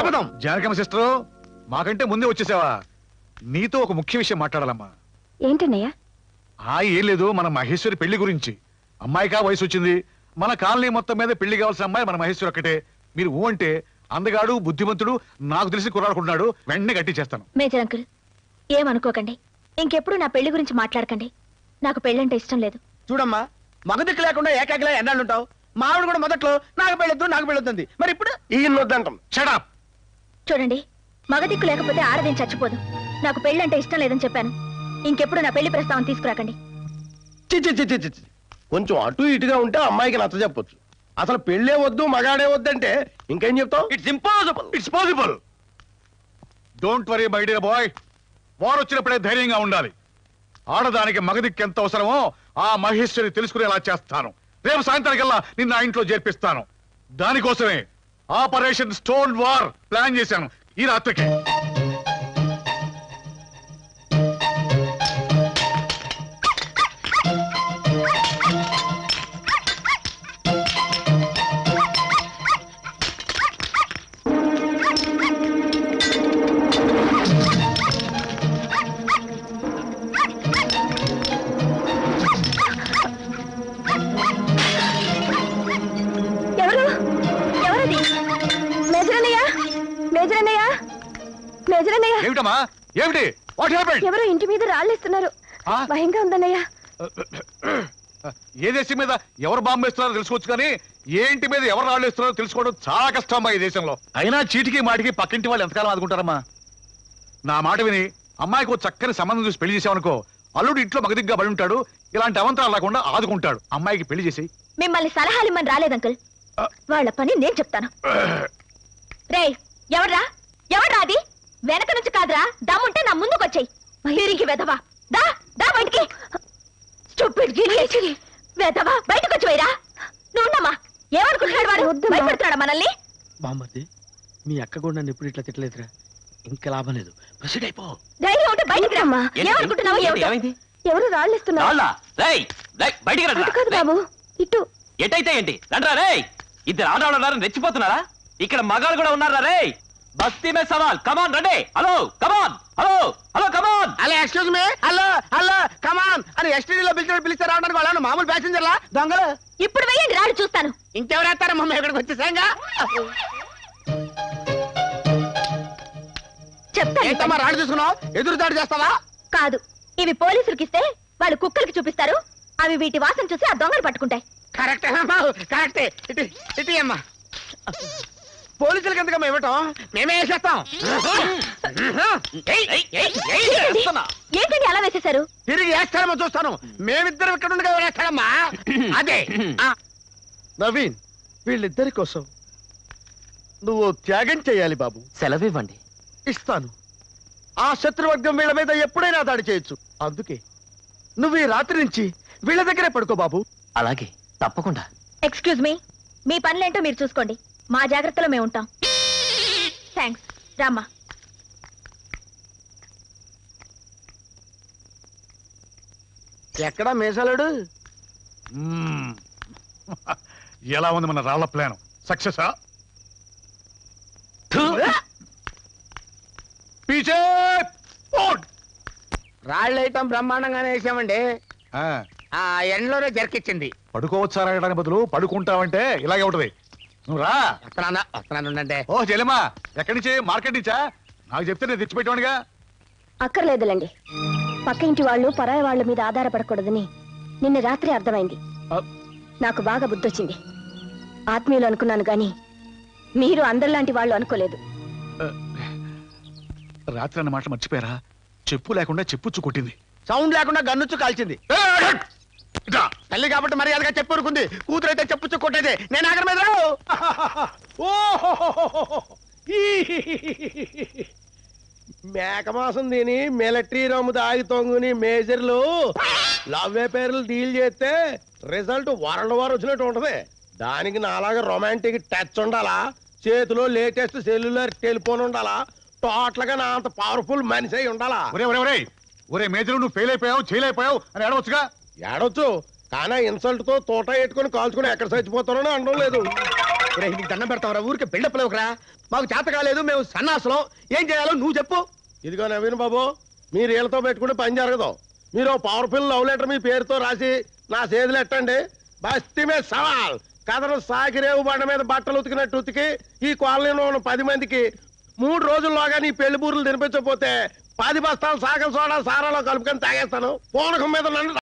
శపథం జానకమ్మ సిస్టర్ మాకంటే ముందే వచ్చేసావా నీతో ఒక ముఖ్య విషయం మాట్లాడాలమ్మా ఏంటన్నయ్య ఆ ఏం లేదు మన మహేశ్వరి పెళ్లి గురించి అమ్మాయికా వయసు వచ్చింది మన కాలనీ మొత్తం మీద పెళ్లి కావాల్సిన అమ్మాయి మన మహేశ్వరి ఒక్కటే మీరు ఊ అంటే అందగాడు బుద్ధిమంతుడు నాకు తెలిసి కుర్రాడుకుంటున్నాడు వెంటనే గట్టి చేస్తాను మేజర్ అంకుల్ ఏమనుకోకండి ఇంకెప్పుడు నా పెళ్లి గురించి మాట్లాడకండి నాకు పెళ్ళంటే ఇష్టం లేదు చూడమ్మా మగదిక్కు లేకుండా ఏకాకిలా ఎన్నాళ్ళు ఉంటావు మావిడ కూడా మొదట్లో నాకు పెళ్ళొద్దు నాకు పెళ్ళొద్దుంది మరి ఇప్పుడు ఈయన వద్దంటాం షడప్ చూడండి మగదిక్కు లేకపోతే ఆడదేం చచ్చిపోదు నాకు పెళ్ళంటే ఇష్టం లేదని చెప్పాను ఇంకెప్పుడు నా పెళ్లి ప్రస్తావన తీసుకురాకండి చిచ్చి చిచ్చి చిచ్చి కొంచెం అటు ఇటుగా ఉంటే అమ్మాయికి నచ్చ చెప్పొచ్చు అసలు పెళ్ళే వద్దు మగాడే వద్దంటే ఇంకేం చెప్తావు it's impossible it's possible don't worry my dear boy వారు వచ్చినప్పుడే ధైర్యంగా ఉండాలి ఆడదానికి మగదికి ఎంత అవసరమో ఆ మహేశ్వరి తెలుసుకునేలా చేస్తాను రేపు సాయంత్రానికల్లా నిన్న ఆ ఇంట్లో చేర్పిస్తాను దానికోసమే ఆపరేషన్ స్టోన్ వార్ ప్లాన్ చేశాను ఈ రాత్రికి ఎవరు ఎవరది మేజరన్నయ్య మేజరన్నయ్య మేజరన్నయ్య ఏమిటమ్మా ఏమిటి వాట్ హ్యాపెండ్ ఎవరో ఇంటి మీద రాళ్ళేస్తున్నారు ఆ? భయంగా ఉందన్నయ్య ఏ దేశం మీద ఎవరు బాంబు వేస్తున్నారో తెలుసుకోవచ్చు కానీ ఏ ఇంటి మీద ఎవరు రాళ్ళు వేస్తున్నారో తెలుసుకోవడం చాలా కష్టం అమ్మా ఈ దేశంలో అయినా చీటికి మాటికి పక్కింటి వాళ్ళు ఎంతకాలం ఆదుకుంటారమ్మా నా మాట విని అమ్మాయికి ఓ చక్కని సంబంధం చూసి పెళ్లి చేసావనుకో అల్లుడు ఇంట్లో మగదిగ్గా పడి ఉంటాడు ఇలాంటి అవంతరాలు రాకుండా ఆదుకుంటాడు అమ్మాయికి పెళ్లి చేసి మిమ్మల్ని సలహాలు ఇమ్మని రాలేదు అంకుల్ వాళ్ళ పని నేను చెప్తాను రేయ్ ఎవడ్రా ఎవడ్రా అది వెనక నుంచి కాదురా దమ్ముంటే నా ముందుకు వచ్చాయి మయూరికి వెధవా దా దా బయటికి స్టూపిడ్ జీనియస్ వెధవా బయటకు వచ్చి పోయిరా నువ్వున్నమ్మా ఏమనుకుంటున్నాడు వాడు భయపడుతున్నాడా మనల్ని బామ్మర్ది మీ అక్క కూడా నన్ను ఎప్పుడు ఇట్లా తిట్టలేదురా ఇంకా లాభం లేదు ప్రొసీడ్ అయిపో ధైర్యం ఉంటే బయటికి రమ్మా ఏంటి? ఏమనుకుంటున్నావు ఏంటి? ఏమిటో? ఏమైంది? ఎవరు రాళ్ళు ఇస్తున్నారు రాళ్ళా? రేయ్, రేయ్, బయటికి రండి అటు కాదు బాబు ఇటు ఎటైతే ఏంటి రండ్రా రే ఇద్దరు ఆడవాళ్ళు ఉన్నారని రెచ్చిపోతున్నారా ఇక్కడ మగాళ్ళు కూడా ఉన్నారా రే బస్తీ మే సవాల్ కమాన్ రండి hello come on hello hello come on hello excuse me hello hello come on అని ఎస్టీడీ లో పిలిచి పిలిస్తే రావడానికి వాళ్ళని మామూలు ప్యాసింజర్లా దొంగలు ఇప్పుడు వేయండి రాళ్ళు చూస్తాను ఇంకెవరు వేస్తారమ్మా మేము ఇక్కడికి వచ్చేసాంగా చెప్తాను ఏంటమ్మా రాడు తీసుకున్నావు ఎదురు దాడి చేస్తావా కాదు ఇవి పోలీసులకి ఇస్తే వాళ్ళు కుక్కలకి చూపిస్తారు అవి వీటి వాసన చూసి ఆ దొంగలు పట్టుకుంటాయి కరెక్టే అమ్మా కరెక్టే ఇటు ఇటు అమ్మా పోలీసులకి ఎందుకమ్మా ఇవ్వటం మేమే వేసేస్తాం ఏయ్, ఏయ్, ఏయ్, ఏయ్, ఏంటండి? వేస్తున్నా. ఏంటండి అలా వేసేశారు తిరిగి వేస్తారేమో చూస్తాను మేమిద్దరం ఇక్కడ ఉండగా వేస్తాడమ్మా అదే ఆ, నవీన్ వీళ్ళిద్దరి కోసం నువ్వు త్యాగం చేయాలి బాబు సెలవివ్వండి ఇస్తాను ఆ శత్రువర్గం వీళ్ళ మీద ఎప్పుడైనా దాడి చేయొచ్చు అందుకే నువ్వు ఈ రాత్రి నుంచి వీళ్ళ దగ్గరే పడుకో బాబు అలాగే తప్పకుండా ఎక్స్క్యూజ్ మీ మీ పనులేంటో మీరు చూసుకోండి మా జాగ్రత్తలో మేము ఉంటాం థ్యాంక్స్ రామ్మా ఎక్కడా మేసాలాడు మ్మ్. ఎలా ఉంది మన రాళ్ల ప్లాన్ సక్సెస్ పీచే పోట్. రాళ్ళు వేయటం బ్రహ్మాండంగానే వేసామండి ఆ, ఆ ఎండలోనే జరికిచ్చింది పడుకోవచ్చా రాయడానికి బదులు పడుకుంటావంటే ఇలాగే ఉంటది నువ్వు రా వస్తున్నానా వస్తున్నాను ఉండండి ఓ చెల్లెమ్మా ఎక్కడి నుంచి మార్కెట్ నుంచా నాకు చెప్తే నేను తెచ్చిపెట్టేవాడిగా అక్కర్లేదులండి పక్క ఇంటి వాళ్ళు పరాయి వాళ్ళ మీద ఆధారపడకూడదని నిన్న రాత్రి అర్థమైంది నాకు బాగా బుద్ధొచ్చింది ఆత్మీయులు అనుకున్నాను గాని మీరు అందరిలాంటి వాళ్ళు అనుకోలేదు రాత్రి అన్న మాట మర్చిపోయారా చెప్పు లేకుండా చెప్పుచ్చు కొట్టింది సౌండ్ లేకుండా గన్నుచ్చు కాల్చింది ఏయ్! ఇట్రా. తల్లి కాబట్టి మర్యాదగా చెప్పు ఊరుకుంది కూతురు అయితే చెప్పుచ్చు కొట్టేది నేను ఆఖరి మీద రావు మేకమాసం తిని మిలిటరీ రమ్ము తాగి తొంగుని మేజర్లు లవ్ పేర్లు డీల్ చేస్తే రిజల్ట్ వరల్డ్ వార్ వచ్చినట్టు ఉంటది దానికి నాలాగా రొమాంటిక్ టచ్ ఉండాలా చేతిలో లేటెస్ట్ సెల్యులర్ టెలిఫోన్ ఉండాలా టోటల్ గా నా అంత పవర్ఫుల్ మనిషి అయి ఉండాలా ఒరే ఒరే ఒరే ఒరే మేజరు నువ్వు ఫెయిల్ అయిపోయావు చేయలేకపోయావు అని అడవచ్చుగా ఏడొచ్చు కానీ ఇన్సల్ట్ తో తోట ఎట్టుకుని కాల్చుకుని ఎక్కడ చచ్చిపోతారో అనడం లేదు ఒరేయ్, నీకు దండం పెడతావరా ఊరికి బిల్డప్ లేవుకరా మాకు చేత కాలేదు మేము సన్నాసులం ఏం చేయాలో నువ్వు చెప్పు ఇదిగో నవీన్ బాబు మీరు వీళ్ళతో పెట్టుకుంటే పని జరగదు మీరు పవర్ఫుల్ లవ్ లెటర్ మీ పేరుతో రాసి నా చేతులు ఎట్టండి బస్తీ మీద సవాల్ కథను సాకిరేవు బండ మీద బట్టలు ఉతికినట్టు ఉతికి ఈ కాలనీలో ఉన్న పది మందికి మూడు రోజుల్లోగా నీ పెళ్లి బూరులు తినిపించకపోతే పది బస్తాలు సాగం సోడా సారాలో కలుపుకొని తాగేస్తాను పూనకం మీద నన్ను